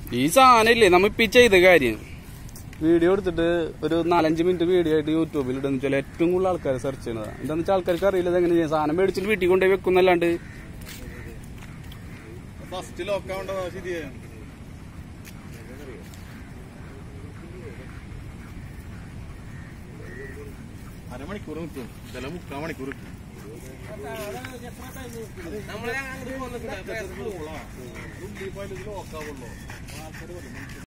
ഈ സാധനം ഇല്ലേ നമ്മ ഇപ്പൊ ഈ ചെയ്ത കാര്യം വീഡിയോ എടുത്തിട്ട് ഒരു നാലഞ്ച് മിനിറ്റ് വീഡിയോ ആയിട്ട് യൂട്യൂബിൽ ഇടുന്ന വെച്ചാൽ ഏറ്റവും കൂടുതൽ ആൾക്കാർ സെർച്ച് ചെയ്യുന്നത് എന്താന്ന് വെച്ചാൽ ആൾക്കാർക്ക് അറിയില്ല ഇത് എങ്ങനെ ചെയ്യാം സാധനം മേടിച്ചിട്ട് വീട്ടിൽ കൊണ്ടുപോയി വെക്കുന്നല്ലാണ്ട് ഫസ്റ്റ് ലോക്കാവേണ്ടതാ ശരിയാ അരമണിക്കൂർ കിട്ടും ഇതെല്ലാം മുക്കാൽ മണിക്കൂർ കിട്ടും നമ്മളെ അങ്ങോട്ട് പോകുന്ന ലോക്കാവുള്ളൂ